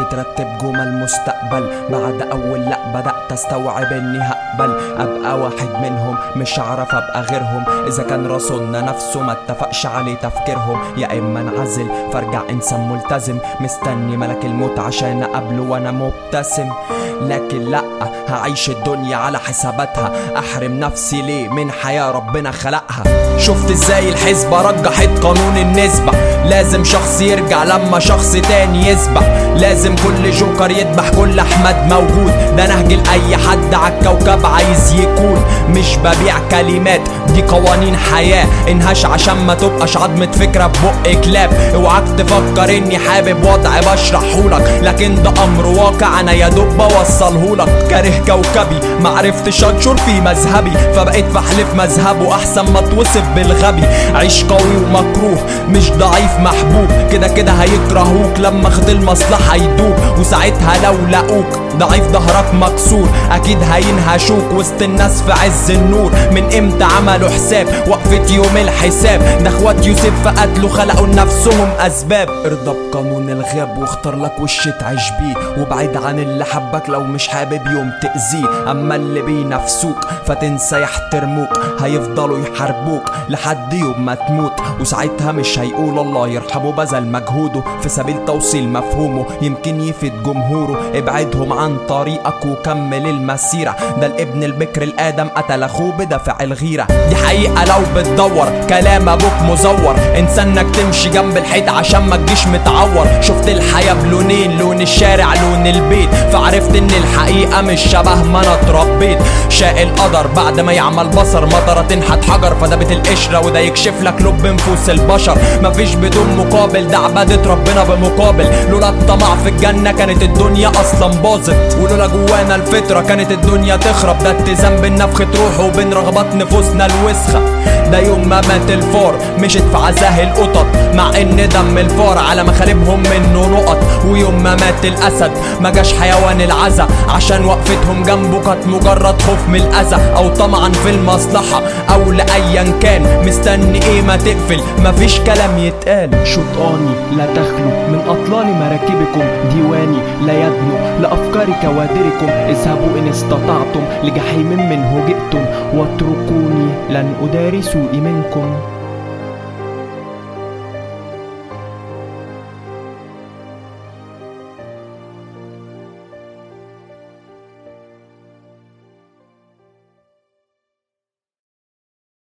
بترتب جمل مستقبل بعد اول لا بدأت استوعب اني هقبل ابقى واحد منهم مش هعرف ابقى غيرهم اذا كان رسولنا نفسه ما اتفقش عليه تفكيرهم يا اما انعزل فارجع انسان ملتزم مستني ملك الموت عشان اقابله وانا مبتسم لكن لا هعيش الدنيا على حساباتها احرم نفسي ليه من حياة ربنا خلقها شفت ازاي الحسبة رجحت قانون النسبة لازم شخص يرجع لما شخص تاني يسبح لازم كل جوكر يذبح كل احمد موجود ده نهج لاي حد عالكوكب عايز يكون مش ببيع كلمات دي قوانين حياة انهاش عشان ما تبقاش عظمة فكرة ببق كلاب اوعاك تفكر اني حابب وضع بشرحهولك لكن ده امر واقع انا يا دوب بوصلهولك كاره كوكبي معرفتش انشر في مذهبي فبقيت بحلف مذهبه احسن ما توصف بالغبي عيش قوي ومكروه مش ضعيف محبوب كده كده هيكرهوك لما خد المصلحة يدوب وساعتها لو لقوك ضعيف ظهرك مكسور اكيد هينهشوك وسط الناس في عز النور من امتى عملوا حساب وقفة يوم الحساب ده اخوات يوسف فقتلوا خلقوا لنفسهم اسباب ارضى بقانون الغاب واختار لك وش تعيش بيه وابعد عن اللي حبك لو مش حابب يوم تأذيه اما اللي بينافسوك فتنسى يحترموك هيفضلوا يحاربوك لحد يوم ما تموت وساعتها مش هيقول الله يرحمه بذل مجهوده في سبيل توصيل مفهومه يمكن يفيد جمهوره ابعدهم عن طريقك وكمل المسيرة ده الابن البكر الادم قتل اخوه بدافع الغيرة دي حقيقة لو بتدور كلام ابوك مزور انسانك تمشي جنب الحيط عشان ما تجيش متعور شفت الحياة بلونين لون الشارع لون البيت فعرفت ان الحقيقة مش شبه ما انا اتربيت شاء القدر بعد ما يعمل بصر مطرة تنحت حجر فدابت القشرة وده يكشف لك لب نفوس البشر مفيش بدون مقابل ده عبادة ربنا بمقابل لولا الطمع في الجنة كانت الدنيا اصلا باظت ولولا جوانا الفطرة كانت الدنيا تخرب ده اتزان بين نفخة روح وبين رغبات نفوسنا الوسخة ده يوم ما مات الفار مشت في عزاه القطط مع ان دم الفار على مخالبهم منه نقط ويوم ما مات الاسد ما جاش حيوان العزا عشان وقفتهم جنبه كانت مجرد خوف من الاذى او طمعا في المصلحة او لايا كان مستني ايه ما تقفل مفيش كلام يتقال شطاني لا تخلو من أطلال مراكبكم ديواني لا يدنو لأفكار كوادركم اذهبوا إن استطعتم لجحيم منه جئتم واتركوني لن أداري سوء منكم